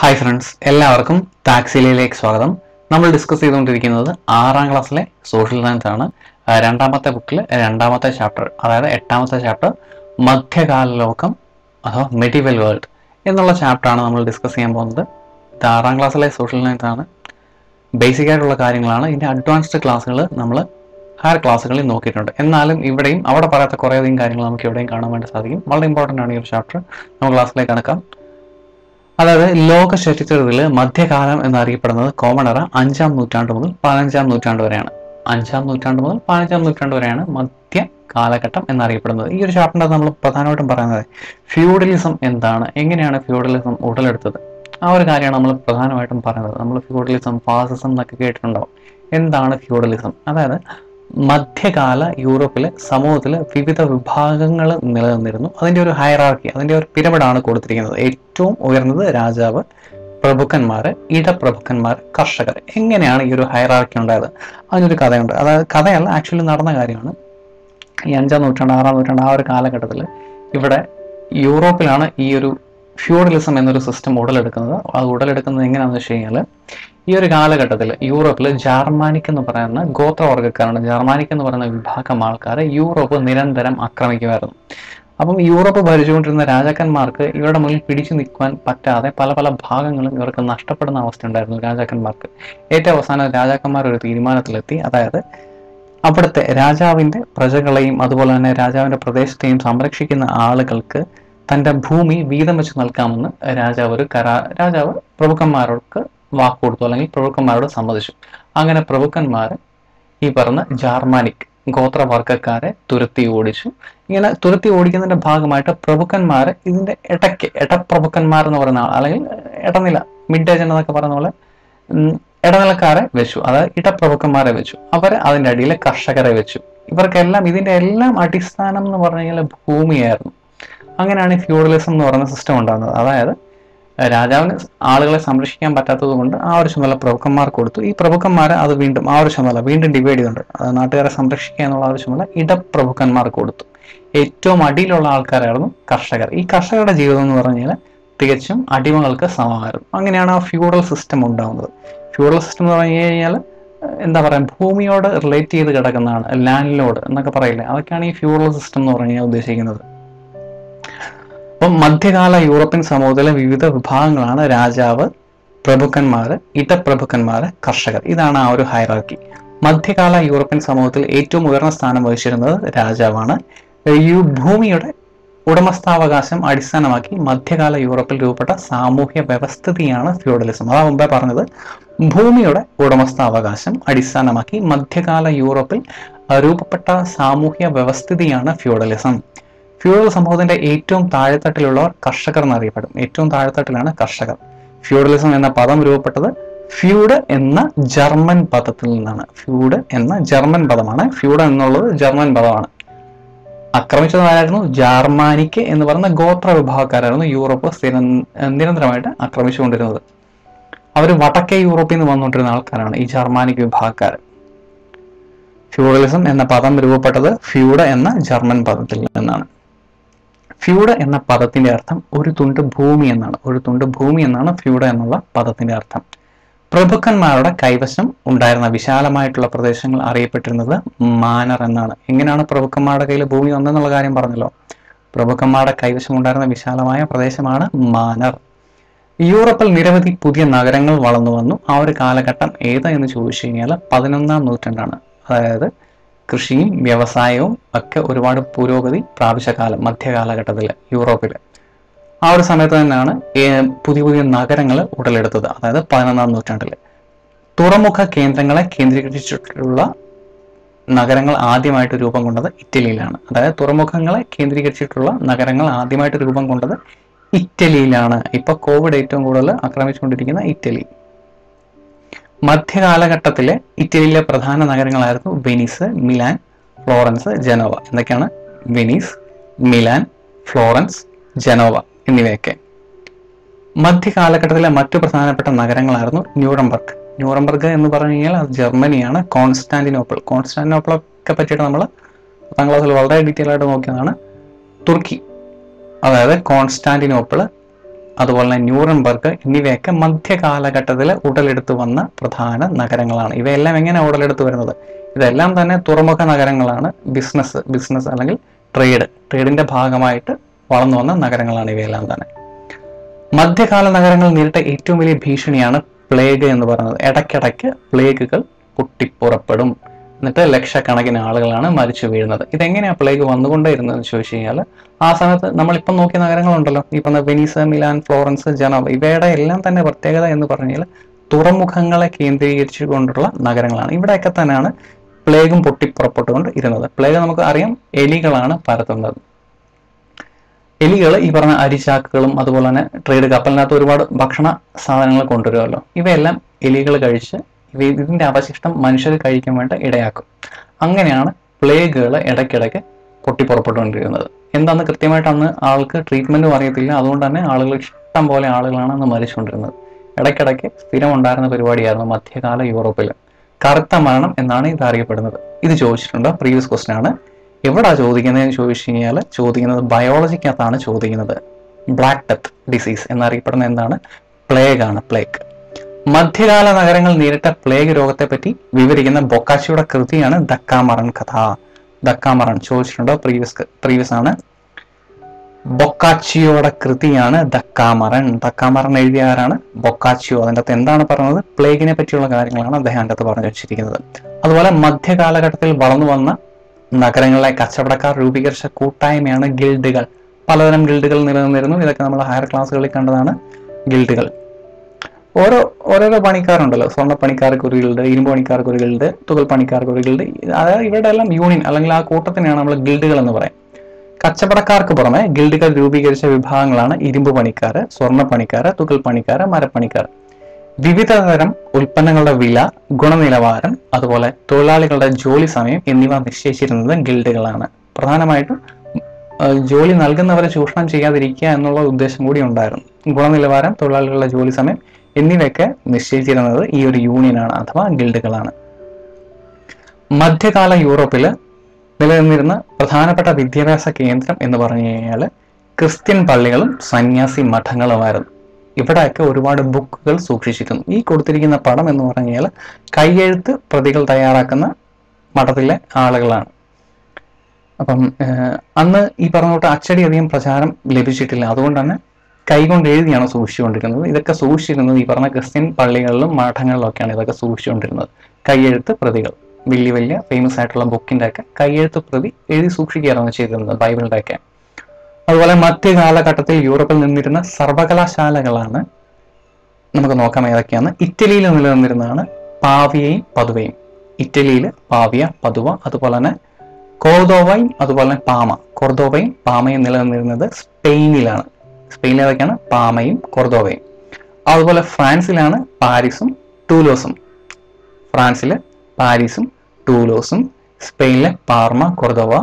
hi friends എല്ലാവർക്കും ടാക്സിലിയിലേക്ക് സ്വാഗതം നമ്മൾ ഡിസ്കസ് ചെയ്തുകൊണ്ടിരിക്കുന്നത് ആറാം ക്ലാസ്സിലെ സോഷ്യൽ സയൻസ് ആണ് ആ, രണ്ടാമത്തെ ബുക്കിൽ രണ്ടാമത്തെ ചാപ്റ്റർ അതായത് എട്ടാമത്തെ ചാപ്റ്റർ മധ്യകാല ലോകം അഥവാ മെഡിവൽ വേൾഡ് എന്നുള്ള ചാപ്റ്ററാണ് നമ്മൾ ഡിസ്കസ് ചെയ്യാൻ പോകുന്നത് ഇത് ആറാം ക്ലാസ്സിലെ സോഷ്യൽ സയൻസ് ആണ് ബേസിക് ആയിട്ടുള്ള കാര്യങ്ങളാണ് ഇതിൻ്റെ അഡ്വാൻസ്ഡ് ക്ലാസ്സുകൾ നമ്മൾ ഹയർ ക്ലാസ്സുകളിൽ നോക്കിയിട്ടുണ്ട് എന്നാലും ഇവിടെയും അവിടെ പറയാത്ത കുറേയധികം കാര്യങ്ങൾ നമുക്ക് ഇവിടെയും കാണാൻ വേണ്ടി സാധിക്കും വളരെ ഇമ്പോർട്ടൻ്റ് ആണ് ഈ ഒരു ചാപ്റ്റർ നമുക്ക് ക്ലാസ്സിലേക്ക് കണക്കാം അതായത് ലോക ചരിത്രത്തിൽ മധ്യകാലം എന്നറിയപ്പെടുന്നത് കോമൺ എറ അഞ്ചാം നൂറ്റാണ്ട് മുതൽ പതിനഞ്ചാം നൂറ്റാണ്ട് വരെയാണ് അഞ്ചാം നൂറ്റാണ്ട് മുതൽ പതിനഞ്ചാം നൂറ്റാണ്ട് വരെയാണ് മധ്യ കാലഘട്ടം എന്നറിയപ്പെടുന്നത് ഈ ഒരു ചാപ്റ്ററിൻ്റെ നമ്മൾ പ്രധാനമായിട്ടും പറയുന്നത് ഫ്യൂഡലിസം എന്താണ് എങ്ങനെയാണ് ഫ്യൂഡലിസം ഉടലെടുത്തത് ആ ഒരു കാര്യമാണ് നമ്മൾ പ്രധാനമായിട്ടും പറയുന്നത് നമ്മൾ ഫ്യൂഡലിസം ഫാസിസം എന്നൊക്കെ കേട്ടിട്ടുണ്ടാവും എന്താണ് ഫ്യൂഡലിസം അതായത് മധ്യകാല യൂറോപ്പിലെ സമൂഹത്തിൽ വിവിധ വിഭാഗങ്ങൾ നിലനിന്നിരുന്നു അതിൻ്റെ ഒരു ഹൈറാർക്കി അതിൻ്റെ ഒരു പിരമിഡാണ് കൊടുത്തിരിക്കുന്നത് ഏറ്റവും ഉയർന്നത് രാജാവ് പ്രഭുക്കന്മാർ ഇടപ്രഭുക്കന്മാർ കർഷകർ എങ്ങനെയാണ് ഈ ഒരു ഹൈറാർക്കി ഉണ്ടായത് അതിനൊരു കഥയുണ്ട് അതായത് കഥയല്ല ആക്ച്വലി നടന്ന കാര്യമാണ് ഈ അഞ്ചാം നൂറ്റാണ്ട് ആറാം നൂറ്റാണ്ട് ആ ഒരു കാലഘട്ടത്തിൽ ഇവിടെ യൂറോപ്പിലാണ് ഈ ഒരു ഫ്യൂഡലിസം എന്നൊരു സിസ്റ്റം ഉടലെടുക്കുന്നത് അത് ഉടലെടുക്കുന്നത് എങ്ങനെയാണെന്ന് വെച്ച് കഴിഞ്ഞാൽ ഈ ഒരു കാലഘട്ടത്തിൽ യൂറോപ്പിൽ ജാർമാനിക് എന്ന് പറയുന്ന ഗോത്രവർഗ്ഗക്കാരാണ് ജാർമാനിക് എന്ന് പറയുന്ന വിഭാഗം ആൾക്കാരെ യൂറോപ്പ് നിരന്തരം ആക്രമിക്കുമായിരുന്നു അപ്പം യൂറോപ്പ് ഭരിച്ചുകൊണ്ടിരുന്ന രാജാക്കന്മാർക്ക് ഇവരുടെ മുന്നിൽ പിടിച്ചു നിൽക്കുവാൻ പറ്റാതെ പല പല ഭാഗങ്ങളും ഇവർക്ക് നഷ്ടപ്പെടുന്ന അവസ്ഥ ഉണ്ടായിരുന്നു രാജാക്കന്മാർക്ക് ഏറ്റവും അവസാനം രാജാക്കന്മാർ ഒരു തീരുമാനത്തിലെത്തി അതായത് അവിടുത്തെ രാജാവിന്റെ പ്രജകളെയും അതുപോലെ തന്നെ രാജാവിന്റെ പ്രദേശത്തെയും സംരക്ഷിക്കുന്ന ആളുകൾക്ക് തന്റെ ഭൂമി വീതം വെച്ച് നൽകാമെന്ന് രാജാവ് ഒരു കരാ രാജാവ് പ്രഭുക്കന്മാർക്ക് വാക്ക് കൊടുത്തു അല്ലെങ്കിൽ പ്രഭുക്കന്മാരോട് സമ്മതിച്ചു അങ്ങനെ പ്രഭുക്കന്മാർ ഈ പറഞ്ഞ ജാർമാനിക് ഗോത്രവർഗക്കാരെ തുരത്തി ഓടിച്ചു ഇങ്ങനെ തുരത്തി ഓടിക്കുന്നതിന്റെ ഭാഗമായിട്ട് പ്രഭുക്കന്മാർ ഇതിന്റെ ഇടയ്ക്ക് ഇടപ്രഭുക്കന്മാർ എന്ന് പറയുന്ന ആൾ അല്ലെങ്കിൽ ഇടനില മിഡ് ഏജ് എന്നൊക്കെ പറയുന്ന പോലെ ഉം, ഇടനിലക്കാരെ വെച്ചു അതായത് ഇടപ്രഭുക്കന്മാരെ വെച്ചു അവരെ അതിന്റെ അടിയിൽ കർഷകരെ വെച്ചു ഇവർക്കെല്ലാം ഇതിന്റെ എല്ലാം അടിസ്ഥാനം എന്ന് പറഞ്ഞു കഴിഞ്ഞാൽ ഭൂമിയായിരുന്നു അങ്ങനെയാണ് ഈ ഫ്യൂഡലിസം എന്ന് പറയുന്ന സിസ്റ്റം ഉണ്ടാകുന്നത് അതായത് ഏഹ് രാജാവിന് ആളുകളെ സംരക്ഷിക്കാൻ പറ്റാത്തത് കൊണ്ട് ആ ഒരു ചുമതല പ്രഭുക്കന്മാർ കൊടുത്തു ഈ പ്രഭുക്കന്മാർ അത് വീണ്ടും ആ ഒരു ചുമതല വീണ്ടും ഡിവൈഡ് ചെയ്തിട്ടുണ്ട് അത് നാട്ടുകാരെ സംരക്ഷിക്കുക എന്നുള്ള ആ ഒരു ചുമതല ഇടപ്രഭുക്കന്മാർ കൊടുത്തു ഏറ്റവും അടിയിലുള്ള ആൾക്കാരായിരുന്നു കർഷകർ ഈ കർഷകരുടെ ജീവിതം എന്ന് പറഞ്ഞു കഴിഞ്ഞാൽ തികച്ചും അടിമകൾക്ക് സമമായിരുന്നു അങ്ങനെയാണ് ആ ഫ്യൂഡൽ സിസ്റ്റം ഉണ്ടാകുന്നത് ഫ്യൂഡൽ സിസ്റ്റം എന്ന് പറഞ്ഞു കഴിഞ്ഞാൽ ഏഹ് എന്താ പറയുക ഭൂമിയോട് റിലേറ്റ് ചെയ്ത് കിടക്കുന്നതാണ് ലാൻഡ് ലോഡ് എന്നൊക്കെ പറയില്ലേ അതൊക്കെയാണ് ഈ ഫ്യൂഡൽ സിസ്റ്റം എന്ന് പറഞ്ഞു കഴിഞ്ഞാൽ ഉദ്ദേശിക്കുന്നത് അപ്പം മധ്യകാല യൂറോപ്യൻ സമൂഹത്തിലെ വിവിധ വിഭാഗങ്ങളാണ് രാജാവ് പ്രഭുക്കന്മാര് ഇടപ്രഭുക്കന്മാര് കർഷകർ ഇതാണ് ആ ഒരു ഹൈറാർക്കി മധ്യകാല യൂറോപ്യൻ സമൂഹത്തിൽ ഏറ്റവും ഉയർന്ന സ്ഥാനം വഹിച്ചിരുന്നത് രാജാവാണ് ഈ ഭൂമിയുടെ ഉടമസ്ഥാവകാശം അടിസ്ഥാനമാക്കി മധ്യകാല യൂറോപ്പിൽ രൂപപ്പെട്ട സാമൂഹ്യ വ്യവസ്ഥിതിയാണ് ഫ്യൂഡലിസം അതാ മുമ്പേ പറഞ്ഞത് ഭൂമിയുടെ ഉടമസ്ഥാവകാശം അടിസ്ഥാനമാക്കി മധ്യകാല യൂറോപ്പിൽ അഹ് രൂപപ്പെട്ട സാമൂഹ്യ വ്യവസ്ഥിതിയാണ് ഫ്യൂഡലിസം ഫ്യൂഡൽ സമൂഹത്തിന്റെ ഏറ്റവും താഴെത്തട്ടിലുള്ളവർ കർഷകർ എന്നറിയപ്പെടും ഏറ്റവും താഴെത്തട്ടിലാണ് കർഷകർ ഫ്യൂഡലിസം എന്ന പദം രൂപപ്പെട്ടത് ഫ്യൂഡ് എന്ന ജർമ്മൻ പദത്തിൽ നിന്നാണ് ഫ്യൂഡ് എന്ന ജർമ്മൻ പദമാണ് ഫ്യൂഡ് എന്നുള്ളത് ജർമ്മൻ പദമാണ് ആക്രമിച്ചത് ആരായിരുന്നു ജാർമാനിക്ക് എന്ന് പറയുന്ന ഗോത്ര വിഭാഗക്കാരായിരുന്നു യൂറോപ്പ് സ്ഥിര നിരന്തരമായിട്ട് ആക്രമിച്ചുകൊണ്ടിരുന്നത് അവർ വടക്കേ യൂറോപ്പിൽ നിന്ന് വന്നുകൊണ്ടിരുന്ന ആൾക്കാരാണ് ഈ ജർമാനിക് വിഭാഗക്കാർ ഫ്യൂഡലിസം എന്ന പദം രൂപപ്പെട്ടത് ഫ്യൂഡ് എന്ന ജർമ്മൻ പദത്തിൽ നിന്നാണ് ഫ്യൂഡ് എന്ന പദത്തിന്റെ അർത്ഥം ഒരു തുണ്ട് ഭൂമി എന്നാണ് ഒരു തുണ്ട് ഭൂമി എന്നാണ് ഫ്യൂഡ് എന്നുള്ള പദത്തിന്റെ അർത്ഥം പ്രഭുക്കന്മാരുടെ കൈവശം ഉണ്ടായിരുന്ന വിശാലമായിട്ടുള്ള പ്രദേശങ്ങൾ അറിയപ്പെട്ടിരുന്നത് മാനർ എന്നാണ് എങ്ങനെയാണ് പ്രഭുക്കന്മാരുടെ കയ്യിൽ ഭൂമി വന്നെന്നുള്ള കാര്യം പറഞ്ഞല്ലോ പ്രഭുക്കന്മാരുടെ കൈവശം ഉണ്ടായിരുന്ന വിശാലമായ പ്രദേശമാണ് മാനർ യൂറോപ്പിൽ നിരവധി പുതിയ നഗരങ്ങൾ വളർന്നു വന്നു ആ ഒരു കാലഘട്ടം ഏത് എന്ന് ചോദിച്ചു കഴിഞ്ഞാൽ പതിനൊന്നാം നൂറ്റാണ്ടാണ് അതായത് കൃഷിയും വ്യവസായവും ഒക്കെ ഒരുപാട് പുരോഗതി പ്രാപിച്ച കാലം മധ്യകാലഘട്ടത്തിൽ യൂറോപ്പിൽ ആ ഒരു സമയത്ത് തന്നെയാണ് ഏ- പുതിയ പുതിയ നഗരങ്ങൾ ഉടലെടുത്തത് അതായത് പതിനൊന്നാം നൂറ്റാണ്ടിൽ തുറമുഖ കേന്ദ്രങ്ങളെ കേന്ദ്രീകരിച്ചിട്ടുള്ള നഗരങ്ങൾ ആദ്യമായിട്ട് രൂപം കൊണ്ടത് ഇറ്റലിയിലാണ് അതായത് തുറമുഖങ്ങളെ കേന്ദ്രീകരിച്ചിട്ടുള്ള നഗരങ്ങൾ ആദ്യമായിട്ട് രൂപം കൊണ്ടത് ഇറ്റലിയിലാണ് ഇപ്പൊ കോവിഡ് ഏറ്റവും കൂടുതൽ ആക്രമിച്ചുകൊണ്ടിരിക്കുന്ന ഇറ്റലി മധ്യകാലഘട്ടത്തിലെ ഇറ്റലിയിലെ പ്രധാന നഗരങ്ങളായിരുന്നു വെനീസ് മിലാൻ ഫ്ലോറൻസ് ജനോവ എന്തൊക്കെയാണ് വെനീസ് മിലാൻ ഫ്ലോറൻസ് ജനോവ എന്നിവയൊക്കെ മധ്യകാലഘട്ടത്തിലെ മറ്റു പ്രധാനപ്പെട്ട നഗരങ്ങളായിരുന്നു ന്യൂറംബർഗ് ന്യൂറംബർഗ് എന്ന് പറഞ്ഞു കഴിഞ്ഞാൽ അത് ജർമ്മനിയാണ് കോൺസ്റ്റാന്റിനോപ്പിൾ കോൺസ്റ്റാന്റിനോപ്പിളൊക്കെ പറ്റിയിട്ട് നമ്മൾ പത്താം ക്ലാസ്സിൽ വളരെ ഡീറ്റെയിൽ ആയിട്ട് നോക്കിയതാണ് തുർക്കി അതായത് കോൺസ്റ്റാന്റിനോപ്പിൾ അതുപോലെ തന്നെ ന്യൂറംബർഗ് എന്നിവയൊക്കെ മധ്യകാലഘട്ടത്തിൽ ഉടലെടുത്ത് വന്ന പ്രധാന നഗരങ്ങളാണ് ഇവയെല്ലാം എങ്ങനെ ഉടലെടുത്ത് വരുന്നത് ഇതെല്ലാം തന്നെ തുറമുഖ നഗരങ്ങളാണ് ബിസിനസ് ബിസിനസ് അല്ലെങ്കിൽ ട്രേഡ് ട്രേഡിന്റെ ഭാഗമായിട്ട് വളർന്നു വന്ന നഗരങ്ങളാണ് ഇവയെല്ലാം തന്നെ മധ്യകാല നഗരങ്ങൾ നേരിട്ട ഏറ്റവും വലിയ ഭീഷണിയാണ് പ്ലേഗ് എന്ന് പറയുന്നത് ഇടയ്ക്കിടയ്ക്ക് പ്ലേഗുകൾ പൊട്ടിപ്പുറപ്പെടും എന്നിട്ട് ലക്ഷക്കണക്കിന് ആളുകളാണ് മരിച്ചു വീഴുന്നത് ഇതെങ്ങനെയാ പ്ലേഗ് വന്നുകൊണ്ടേയിരുന്നതെന്ന് ചോദിച്ചു കഴിഞ്ഞാൽ ആ സമയത്ത് നമ്മളിപ്പം നോക്കിയ നഗരങ്ങളുണ്ടല്ലോ ഈ പറഞ്ഞ വെനീസ് മിലാൻ ഫ്ലോറൻസ് ജനോവ ഇവയുടെ എല്ലാം തന്നെ പ്രത്യേകത എന്ന് പറഞ്ഞാൽ തുറമുഖങ്ങളെ കേന്ദ്രീകരിച്ചുകൊണ്ടുള്ള നഗരങ്ങളാണ് ഇവിടെയൊക്കെ തന്നെയാണ് പ്ലേഗും പൊട്ടിപ്പുറപ്പെട്ടുകൊണ്ട് ഇരുന്നത് പ്ലേഗ് നമുക്ക് അറിയാം എലികളാണ് പരത്തുന്നത് എലികൾ ഈ പറഞ്ഞ അരിച്ചാക്കുകളും അതുപോലെ തന്നെ ട്രേഡ് കപ്പലിനകത്ത് ഒരുപാട് ഭക്ഷണ സാധനങ്ങൾ കൊണ്ടുവരുമല്ലോ ഇവയെല്ലാം എലികൾ കഴിച്ച് ഇവ ഇതിന്റെ അവശിഷ്ടം മനുഷ്യർ കഴിക്കാൻ വേണ്ടി ഇടയാക്കും അങ്ങനെയാണ് പ്ലേഗുകൾ ഇടയ്ക്കിടയ്ക്ക് പൊട്ടിപ്പുറപ്പെട്ടുകൊണ്ടിരുന്നത് എന്താന്ന് കൃത്യമായിട്ട് അന്ന് ആൾക്ക് ട്രീറ്റ്മെന്റും അറിയത്തില്ല അതുകൊണ്ട് തന്നെ ആളുകൾ ഇഷ്ടം പോലെ ആളുകളാണ് അന്ന് മരിച്ചുകൊണ്ടിരുന്നത് ഇടയ്ക്കിടയ്ക്ക് സ്ഥിരം ഉണ്ടായിരുന്ന പരിപാടിയായിരുന്നു മധ്യകാല യൂറോപ്പിൽ കറുത്ത മരണം എന്നാണ് ഇത് അറിയപ്പെടുന്നത് ഇത് ചോദിച്ചിട്ടുണ്ട് പ്രീവിയസ് ക്വസ്റ്റൻ ആണ് എവിടാ ചോദിക്കുന്നതെന്ന് ചോദിച്ചു കഴിഞ്ഞാൽ ചോദിക്കുന്നത് ബയോളജിക്കകത്താണ് ചോദിക്കുന്നത് ബ്ലാക്ക് ഡെത്ത് ഡിസീസ് എന്നറിയപ്പെടുന്ന എന്താണ് പ്ലേഗ് ആണ് പ്ലേഗ് മധ്യകാല നഗരങ്ങൾ നേരിട്ട പ്ലേഗ് രോഗത്തെ പറ്റി വിവരിക്കുന്ന ബൊക്കാച്ചിയുടെ കൃതിയാണ് ദക്കാമറൻ കഥ ദക്കാമറൻ ചോദിച്ചിട്ടുണ്ടോ പ്രീവിയസ് പ്രീവിയസ് ആണ് ബൊക്കാച്ചിയോയുടെ കൃതിയാണ് ദക്കാമറൻ ദക്കാമറൻ എഴുതിയ ആരാണ് ബൊക്കാച്ചിയോ അതിൻ്റെ അകത്ത് എന്താണ് പറയുന്നത് പ്ലേഗിനെ പറ്റിയുള്ള കാര്യങ്ങളാണ് അദ്ദേഹം അതിൻ്റെ അകത്ത് പറഞ്ഞു വെച്ചിരിക്കുന്നത് അതുപോലെ മധ്യകാലഘട്ടത്തിൽ വളർന്നു വന്ന നഗരങ്ങളിലെ കച്ചവടക്കാർ രൂപീകരിച്ച കൂട്ടായ്മയാണ് ഗിൽഡുകൾ പലതരം ഗിൽഡുകൾ നിലനിന്നിരുന്നു ഇതൊക്കെ നമ്മൾ ഹയർ ക്ലാസ്സുകളിൽ കണ്ടതാണ് ഗിൽഡുകൾ ഓരോ ഓരോരോ പണിക്കാരുണ്ടല്ലോ സ്വർണ്ണ പണിക്കാർക്ക് ഒരു ഗിൽഡ് ഇരുമ്പ് പണിക്കാർക്ക് ഒരു ഗിൽഡ് തുകൽ പണിക്കാർക്ക് ഒരു ഗിൽഡ് അതായത് ഇവരുടെ എല്ലാം യൂണിയൻ അല്ലെങ്കിൽ ആ കൂട്ടത്തിനെയാണ് നമ്മൾ ഗിൽഡുകൾ എന്ന് പറയാം കച്ചവടക്കാർക്ക് പുറമെ ഗിൽഡുകൾ രൂപീകരിച്ച വിഭാഗങ്ങളാണ് ഇരുമ്പ് പണിക്കാര് സ്വർണ്ണ പണിക്കാര് തുകൽ പണിക്കാര് മരപ്പണിക്കാർ വിവിധ തരം ഉൽപ്പന്നങ്ങളുടെ വില ഗുണനിലവാരം അതുപോലെ തൊഴിലാളികളുടെ ജോലി സമയം എന്നിവ നിശ്ചയിച്ചിരുന്നത് ഗിൽഡുകളാണ് പ്രധാനമായിട്ടും ആ, ജോലി നൽകുന്നവരെ ചൂഷണം ചെയ്യാതിരിക്കുക എന്നുള്ള ഉദ്ദേശം കൂടി ഉണ്ടായിരുന്നു ഗുണനിലവാരം തൊഴിലാളികളുടെ ജോലി സമയം എന്നിവയൊക്കെ നിശ്ചയിച്ചിരുന്നത് ഈ ഒരു യൂണിയനാണ് അഥവാ ഗിൽഡുകളാണ് മധ്യകാല യൂറോപ്പിൽ നിലനിന്നിരുന്ന പ്രധാനപ്പെട്ട വിദ്യാഭ്യാസ കേന്ദ്രം എന്ന് പറഞ്ഞു കഴിഞ്ഞാൽ ക്രിസ്ത്യൻ പള്ളികളും സന്യാസി മഠങ്ങളുമായിരുന്നു ഇവിടെയൊക്കെ ഒരുപാട് ബുക്കുകൾ സൂക്ഷിച്ചിരുന്നു ഈ കൊടുത്തിരിക്കുന്ന പടം എന്ന് പറഞ്ഞു കഴിഞ്ഞാൽ കൈയെഴുത്ത് പ്രതികൾ തയ്യാറാക്കുന്ന മഠത്തിലെ ആളുകളാണ് അപ്പം ഏഹ്, അന്ന് ഈ പറഞ്ഞ തൊട്ട് അച്ചടി അധികം പ്രചാരം ലഭിച്ചിട്ടില്ല അതുകൊണ്ട് തന്നെ കൈകൊണ്ട് എഴുതിയാണ് സൂക്ഷിച്ചുകൊണ്ടിരുന്നത് ഇതൊക്കെ സൂക്ഷിച്ചിരുന്നത് ഈ പറഞ്ഞ ക്രിസ്ത്യൻ പള്ളികളിലും മഠങ്ങളിലും ഒക്കെയാണ് ഇതൊക്കെ സൂക്ഷിച്ചുകൊണ്ടിരുന്നത് കൈയെഴുത്ത് പ്രതികൾ വലിയ വലിയ ഫേമസ് ആയിട്ടുള്ള ബുക്കിന്റെ ഒക്കെ കൈയെഴുത്ത് പ്രതി എഴുതി സൂക്ഷിക്കുകയായിരുന്നു ചെയ്തിരുന്നത് ബൈബിളിന്റെ ഒക്കെ അതുപോലെ മധ്യകാലഘട്ടത്തിൽ യൂറോപ്പിൽ നിന്നിരുന്ന സർവകലാശാലകളാണ് നമുക്ക് നോക്കാം ഏതൊക്കെയാണ് ഇറ്റലിയിൽ നിലനിന്നിരുന്നതാണ് പാവിയയും പതുവയും ഇറ്റലിയിൽ പാവിയ പതുവ അതുപോലെ തന്നെ കോർദോവയും അതുപോലെ തന്നെ പാമ കോർദോവയും പാമയും നിലനിന്നിരുന്നത് സ്പെയിനിലാണ് സ്പെയിനിൽ ഏതൊക്കെയാണ് പാമയും കോർദോവയും അതുപോലെ ഫ്രാൻസിലാണ് പാരീസും ടൂലോസും ഫ്രാൻസിൽ പാരീസും ടൂലോസും സ്പെയിനിലെ പാർമ കൊർദോവ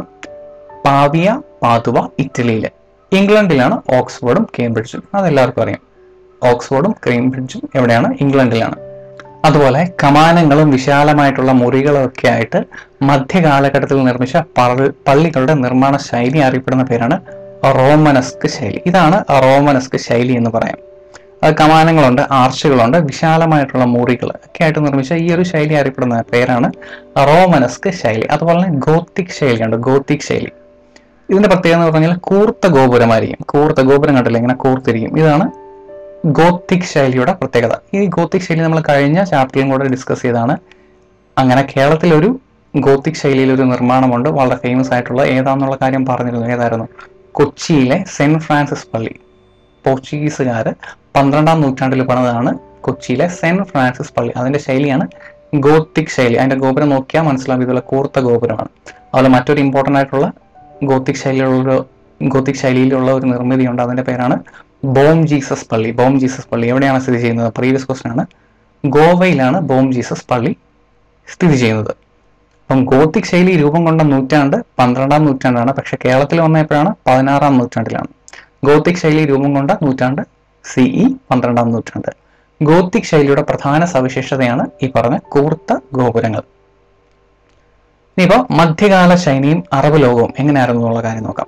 പാവിയ പാതുവ ഇറ്റലിയിൽ ഇംഗ്ലണ്ടിലാണ് ഓക്സ്ഫോർഡും കേംബ്രിഡ്ജും അതെല്ലാവർക്കും അറിയാം ഓക്സ്ഫോർഡും കേംബ്രിഡ്ജും എവിടെയാണ് ഇംഗ്ലണ്ടിലാണ് അതുപോലെ കമാനങ്ങളും വിശാലമായിട്ടുള്ള മുറികളും ഒക്കെ ആയിട്ട് മധ്യകാലഘട്ടത്തിൽ നിർമ്മിച്ച പള്ളി- പള്ളികളുടെ നിർമ്മാണ ശൈലി അറിയപ്പെടുന്ന പേരാണ് റോമനസ്ക് ശൈലി ഇതാണ് റോമനസ്ക് ശൈലി എന്ന് പറയാം അത് കമാനങ്ങളുണ്ട് ആർച്ചുകളുണ്ട് വിശാലമായിട്ടുള്ള മുറികൾ ഒക്കെ ആയിട്ട് നിർമ്മിച്ച ഈ ഒരു ശൈലി അറിയപ്പെടുന്ന പേരാണ് റോമനസ്ക് ശൈലി അതുപോലെ തന്നെ ഗോത്തിക് ശൈലിയുണ്ട് ഗോത്തിക് ശൈലി ഇതിന്റെ പ്രത്യേകത എന്ന് പറഞ്ഞാൽ കൂർത്ത ഗോപുരമായിരിക്കും കൂർത്ത ഗോപുരം കണ്ടില്ല ഇങ്ങനെ കൂർത്തിരിക്കും ഇതാണ് ഗോത്തിക് ശൈലിയുടെ പ്രത്യേകത ഈ ഗോത്തിക് ശൈലി നമ്മൾ കഴിഞ്ഞ ചാപ്റ്ററിലും കൂടെ ഡിസ്കസ് ചെയ്താണ് അങ്ങനെ കേരളത്തിൽ ഒരു ഗോത്തിക് ശൈലിയിൽ ഒരു നിർമ്മാണമുണ്ട് വളരെ ഫേമസ് ആയിട്ടുള്ള ഏതാന്നുള്ള കാര്യം പറഞ്ഞിരുന്നു ഏതായിരുന്നു കൊച്ചിയിലെ സെന്റ് ഫ്രാൻസിസ് പള്ളി പോർച്ചുഗീസുകാര് പന്ത്രണ്ടാം നൂറ്റാണ്ടിൽ പണിതാണ് കൊച്ചിയിലെ സെന്റ് ഫ്രാൻസിസ് പള്ളി അതിന്റെ ശൈലിയാണ് ഗോത്തിക് ശൈലി അതിന്റെ ഗോപുരം നോക്കിയാൽ മനസ്സിലാവും ഇതുപോലെ കൂർത്ത ഗോപുരമാണ് അതുപോലെ മറ്റൊരു ഇമ്പോർട്ടൻ്റ് ആയിട്ടുള്ള ഗോത്തിക് ശൈലിയിലുള്ള ഒരു ഗോത്തിക് ശൈലിയിലുള്ള ഒരു നിർമ്മിതിയുണ്ട് അതിന്റെ പേരാണ് ബോം ജീസസ് പള്ളി ബോം ജീസസ് പള്ളി എവിടെയാണ് സ്ഥിതി ചെയ്യുന്നത് പ്രീവിയസ് ക്വസ്റ്റൻ ആണ് ഗോവയിലാണ് ബോം ജീസസ് പള്ളി സ്ഥിതി ചെയ്യുന്നത് അപ്പം ഗോത്തിക് ശൈലി രൂപം കൊണ്ട നൂറ്റാണ്ട് പന്ത്രണ്ടാം നൂറ്റാണ്ടാണ് പക്ഷെ കേരളത്തിൽ വന്നപ്പോഴാണ് പതിനാറാം നൂറ്റാണ്ടിലാണ് ഗോത്തിക് ശൈലി രൂപം കൊണ്ട നൂറ്റാണ്ട് സിഇ പന്ത്രണ്ടാം നൂറ്റാണ്ട് ഗോത്തിക് ശൈലിയുടെ പ്രധാന സവിശേഷതയാണ് ഈ പറഞ്ഞ കൂർത്ത ഗോപുരങ്ങൾ ഇനിയിപ്പോ മധ്യകാല ചൈനയും അറബ് ലോകവും എങ്ങനെയായിരുന്നു എന്നുള്ള കാര്യം നോക്കാം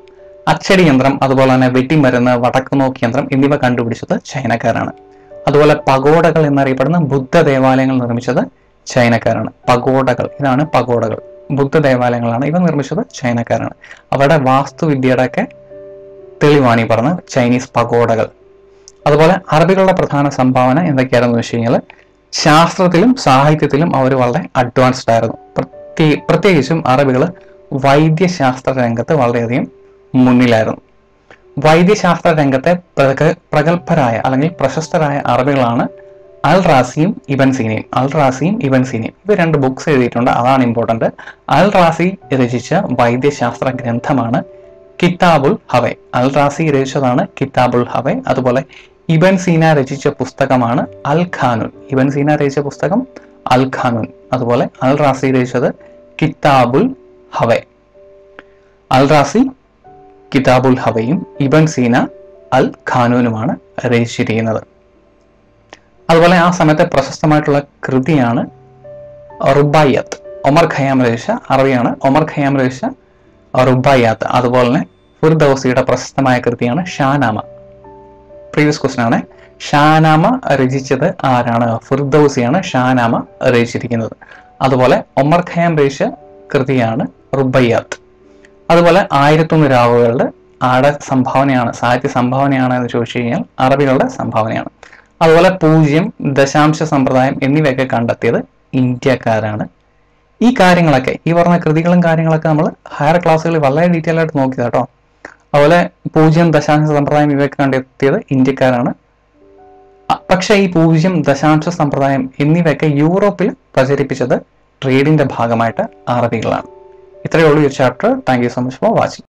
അച്ചടി യന്ത്രം അതുപോലെ തന്നെ വെട്ടിമരുന്ന് വടക്കുനോക്കി യന്ത്രം എന്നിവ കണ്ടുപിടിച്ചത് ചൈനക്കാരാണ് അതുപോലെ പഗോഡകൾ എന്നറിയപ്പെടുന്ന ബുദ്ധ ദേവാലയങ്ങൾ നിർമ്മിച്ചത് ചൈനക്കാരാണ് പഗോഡകൾ ഇതാണ് പഗോഡകൾ ബുദ്ധ ദേവാലയങ്ങളാണ് ഇവ നിർമ്മിച്ചത് ചൈനക്കാരാണ് അവരുടെ വാസ്തുവിദ്യയുടെ ഒക്കെ തെളിവാണ് ഈ പറഞ്ഞ ചൈനീസ് പഗോഡകൾ അതുപോലെ അറബികളുടെ പ്രധാന സംഭാവന എന്തൊക്കെയാണെന്ന് വെച്ച് കഴിഞ്ഞാൽ ശാസ്ത്രത്തിലും സാഹിത്യത്തിലും അവർ വളരെ അഡ്വാൻസ്ഡ് ആയിരുന്നു പ്രത്യേ പ്രത്യേകിച്ചും അറബികൾ വൈദ്യശാസ്ത്ര രംഗത്ത് വളരെയധികം മുന്നിലായിരുന്നു വൈദ്യശാസ്ത്ര രംഗത്തെ പ്രഗ- പ്രഗത്ഭരായ അല്ലെങ്കിൽ പ്രശസ്തരായ അറബികളാണ് അൽ റാസിയും ഇബൻ സീനയും അൽ റാസിയും ഇബൻ സീനയും ഇവർ രണ്ട് ബുക്സ് എഴുതിയിട്ടുണ്ട് അതാണ് ഇമ്പോർട്ടന്റ് അൽ റാസി രചിച്ച വൈദ്യശാസ്ത്ര ഗ്രന്ഥമാണ് കിതാബുൽ ഹവെ അൽ റാസി രചിച്ചതാണ് കിതാബുൽ ഹവെ അതുപോലെ ഇബൻ സീന രചിച്ച പുസ്തകമാണ് അൽ ഖാനുൻ ഇബൻ സീന രചിച്ച പുസ്തകം അൽ ഖാനുൻ അതുപോലെ അൽ റാസി രചിച്ചത് കിതാബുൽ ഹവെ അൽ റാസി കിതാബുൽ ഹവയും ഇബൻ സീന അൽ ഖാനൂനുമാണ് രചിച്ചിരിക്കുന്നത് അതുപോലെ ആ സമയത്തെ പ്രശസ്തമായിട്ടുള്ള കൃതിയാണ് റുബായത്ത് ഒമർ ഖയാം രചിച്ച അറബിയാണ് ഒമർ ഖയാം രചിച്ച റുബായാത്ത് അതുപോലെ തന്നെ ഫുർദൌസിയുടെ പ്രശസ്തമായ കൃതിയാണ് ഷാനാമ പ്രീവിയസ് ക്വസ്റ്റൻ ആണ് ഷാനാമ രചിച്ചത് ആരാണ് ഫുർദൌസിയാണ് ഷാനാമ രചിച്ചിരിക്കുന്നത് അതുപോലെ ഒമർ ഖയാം രചിച്ച കൃതിയാണ് റുബയ്യാത്ത് അതുപോലെ ആയിരത്തൊന്ന് രാവുകളുടെ ആടെ സംഭാവനയാണ് സാഹിത്യ സംഭാവനയാണ് എന്ന് ചോദിച്ചു കഴിഞ്ഞാൽ അറബികളുടെ സംഭാവനയാണ് അതുപോലെ പൂജ്യം ദശാംശ സമ്പ്രദായം എന്നിവയൊക്കെ കണ്ടെത്തിയത് ഇന്ത്യക്കാരാണ് ഈ കാര്യങ്ങളൊക്കെ ഈ പറഞ്ഞ കൃതികളും കാര്യങ്ങളൊക്കെ നമ്മൾ ഹയർ ക്ലാസ്സുകളിൽ വളരെ ഡീറ്റെയിൽ ആയിട്ട് നോക്കി കേട്ടോ അതുപോലെ പൂജ്യം ദശാംശ സമ്പ്രദായം ഇവയൊക്കെ കണ്ടെത്തിയത് ഇന്ത്യക്കാരാണ് അ- പക്ഷേ ഈ പൂജ്യം ദശാംശ സമ്പ്രദായം എന്നിവയൊക്കെ യൂറോപ്പിൽ പ്രചരിപ്പിച്ചത് ട്രേഡിന്റെ ഭാഗമായിട്ട് അറബികളാണ് ഇത്രയേ ഉള്ളൂ ഈ chapter thank you so much for watching